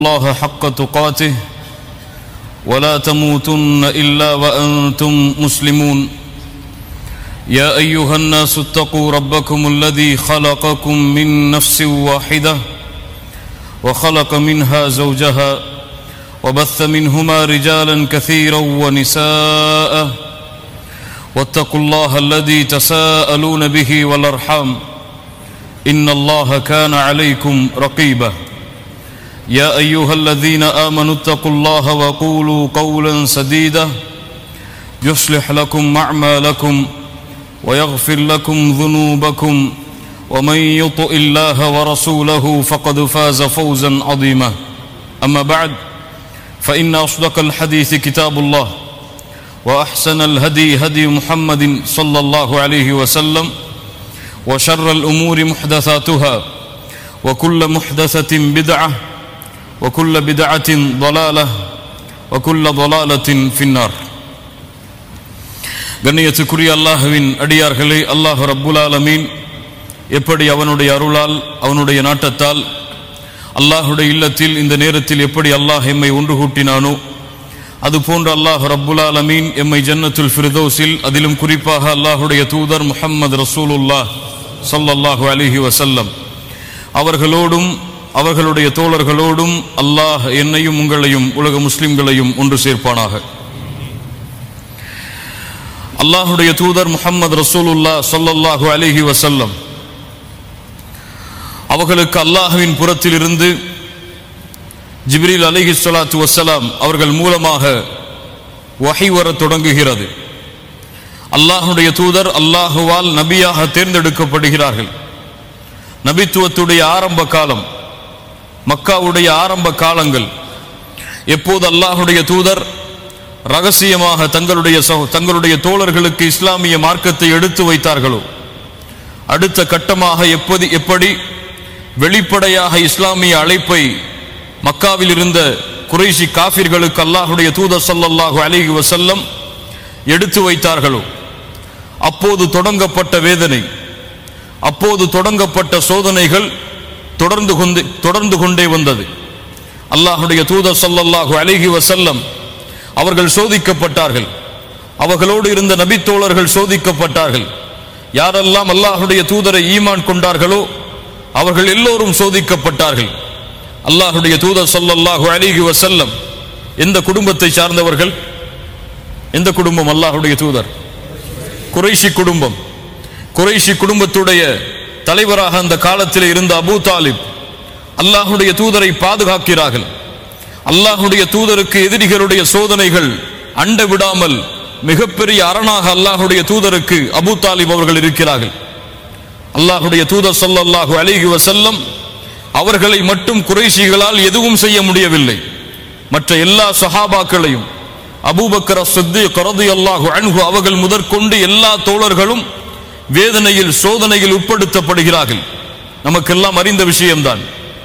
الله حق تقاته ولا تموتن الا وانتم مسلمون يا ايها الناس اتقوا ربكم الذي خلقكم من نفس واحده وخلق منها زوجها وبث منهما رجالا كثيرا ونساء واتقوا الله الذي تساءلون به والارحام ان الله كان عليكم رقيبا يا ايها الذين امنوا اتقوا الله وقولوا قولا سديدا يصلح لكم اعمالكم ويغفر لكم ذنوبكم ومن يطع الله ورسوله فقد فاز فوزا عظيما اما بعد فان اصدق الحديث كتاب الله واحسن الهدي هدي محمد صلى الله عليه وسلم وشر الامور محدثاتها وكل محدثه بدعه وكل بدعة ضلالة وكل ضلالة في النار கண்ணியத்துக்குரிய அல்லாஹுவின் அடியார்களே அல்லாஹ் ரப்புல் ஆலமீன் எப்படி அவனுடைய அருளால் அவனுடைய நாட்டத்தால் அல்லாஹுடைய இல்லத்தில் இந்த நேரத்தில் எப்படி அல்லாஹ் எம்மை ஒன்று கூட்டினானோ அதுபோன்று அல்லாஹ் ரப்புல் ஆலமீன் எம்மை ஜன்னத்துல் ஃபிர்தௌஸில் அதிலும் குறிப்பாக அல்லாஹுடைய தூதர் முஹம்மது ரசூலுல்லாஹ் ஸல்லல்லாஹு அலைஹி வஸல்லம் அவர்களோடும் அவர்களுடைய தோழர்களோடும் அல்லாஹ் என்னையும் உங்களையும் உலக முஸ்லிம்களையும் ஒன்று சேர்ப்பானாக அல்லாஹுடைய தூதர் முகமது ரசூலுல்லா சொல்லல்லாஹு அலிஹி வசல்லம் அவர்களுக்கு அல்லாஹுவின் புறத்திலிருந்து ஜிப்ரீல் அலிஹி சொலாத்து வசலாம் அவர்கள் மூலமாக வகை வர தொடங்குகிறது அல்லாஹுடைய தூதர் அல்லாஹுவால் நபியாக தேர்ந்தெடுக்கப்படுகிறார்கள் நபித்துவத்துடைய ஆரம்ப காலம் மக்காவுடைய ஆரம்ப காலங்கள் எப்போது அல்லாஹுடைய தூதர் ரகசியமாக தங்களுடைய தங்களுடைய தோழர்களுக்கு இஸ்லாமிய மார்க்கத்தை எடுத்து வைத்தார்களோ அடுத்த கட்டமாக எப்போது எப்படி வெளிப்படையாக இஸ்லாமிய அழைப்பை மக்காவில் இருந்த குறைஷி காஃபிர்களுக்கு அல்லாஹுடைய தூதர் சல்லல்லாஹு அலிஹி வசல்லம் எடுத்து வைத்தார்களோ அப்போது தொடங்கப்பட்ட வேதனை அப்போது தொடங்கப்பட்ட சோதனைகள் தொடர்ந்து கொண்டு தொடர்ந்து கொண்டே வந்தது அல்லாஹுடைய தூதர் சல்லல்லாஹு அலிஹி வசல்லம் அவர்கள் சோதிக்கப்பட்டார்கள் அவர்களோடு இருந்த நபித்தோழர்கள் சோதிக்கப்பட்டார்கள் யாரெல்லாம் அல்லாஹுடைய தூதரை ஈமான் கொண்டார்களோ அவர்கள் எல்லோரும் சோதிக்கப்பட்டார்கள் அல்லாஹுடைய தூதர் சொல்லல்லாஹு அலிஹி வசல்லம் எந்த குடும்பத்தை சார்ந்தவர்கள் எந்த குடும்பம் அல்லாஹுடைய தூதர் குறைஷி குடும்பம் குறைஷி குடும்பத்துடைய தலைவராக அந்த காலத்தில் இருந்த அபூ தாலிப் அல்லாஹுடைய தூதரை பாதுகாக்கிறார்கள் அல்லாஹுடைய தூதருக்கு எதிரிகளுடைய சோதனைகள் அண்ட விடாமல் மிகப்பெரிய அரணாக அல்லாஹுடைய தூதருக்கு அபூ தாலிப் அவர்கள் இருக்கிறார்கள் அல்லாஹுடைய தூதர் சொல்லல்லாஹு அலிஹி வசல்லம் அவர்களை மட்டும் குறைஷிகளால் எதுவும் செய்ய முடியவில்லை மற்ற எல்லா சஹாபாக்களையும் அபூபக்கர சித்தி கரது அல்லாஹு அன்ஹு அவர்கள் முதற்கொண்டு எல்லா தோழர்களும் வேதனையில் சோதனையில் உட்படுத்தப்படுகிறார்கள் நமக்கெல்லாம் அறிந்த விஷயம்தான்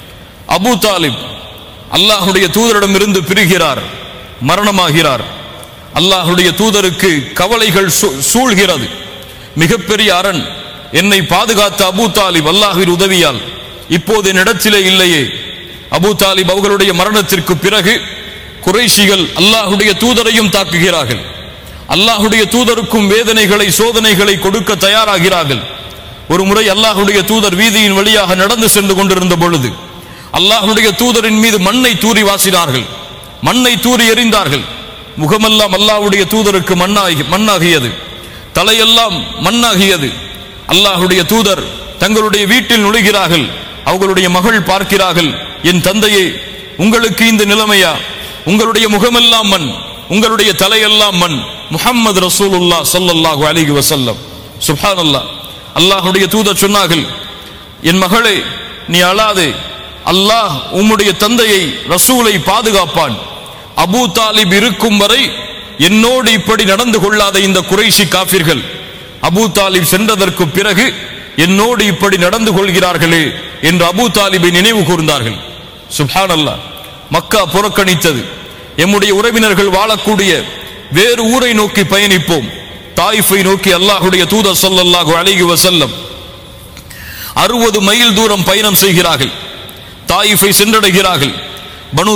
அபு தாலிப் அல்லாஹுடைய தூதரிடமிருந்து பிரிகிறார் மரணமாகிறார் அல்லாஹுடைய தூதருக்கு கவலைகள் சூழ்கிறது மிகப்பெரிய அரண் என்னை பாதுகாத்த அபு தாலிப் அல்லாஹின் உதவியால் இப்போது என்னிடத்திலே இல்லையே அபு தாலிப் அவர்களுடைய மரணத்திற்கு பிறகு குறைஷிகள் அல்லாஹுடைய தூதரையும் தாக்குகிறார்கள் அல்லாஹுடைய தூதருக்கும் வேதனைகளை சோதனைகளை கொடுக்க தயாராகிறார்கள் ஒரு முறை அல்லாஹுடைய தூதர் வீதியின் வழியாக நடந்து சென்று கொண்டிருந்த பொழுது அல்லாஹுடைய தூதரின் மீது மண்ணை தூரி வாசினார்கள் மண்ணை தூரி எறிந்தார்கள் முகமெல்லாம் அல்லாஹுடைய தூதருக்கு மண்ணாகி மண்ணாகியது தலையெல்லாம் மண்ணாகியது அல்லாஹுடைய தூதர் தங்களுடைய வீட்டில் நுழைகிறார்கள் அவர்களுடைய மகள் பார்க்கிறார்கள் என் தந்தையே உங்களுக்கு இந்த நிலைமையா உங்களுடைய முகமெல்லாம் மண் உங்களுடைய தலையெல்லாம் மண் முஹம்மது ரசூலுல்லா சொல்லல்லாஹு அலிஹி வசல்லம் சுஹான் அல்லா அல்லாஹுடைய தூதர் சொன்னார்கள் என் மகளே நீ அழாதே அல்லாஹ் உம்முடைய தந்தையை ரசூலை பாதுகாப்பான் அபூ தாலிப் இருக்கும் வரை என்னோடு இப்படி நடந்து கொள்ளாத இந்த குறைஷி காபிர்கள் அபூ தாலிப் சென்றதற்கு பிறகு என்னோடு இப்படி நடந்து கொள்கிறார்களே என்று அபூ தாலிபை நினைவு கூர்ந்தார்கள் சுஹான் அல்லா மக்கா புறக்கணித்தது எம்முடைய உறவினர்கள் வாழக்கூடிய வேறு ஊரை நோக்கி பயணிப்போம் தாயிஃபை நோக்கி அல்லாஹுடைய தூதர் சொல்லல்லாஹு அலைஹி வசல்லம் அறுபது மைல் தூரம் பயணம் செய்கிறார்கள் தாயிஃபை சென்றடைகிறார்கள்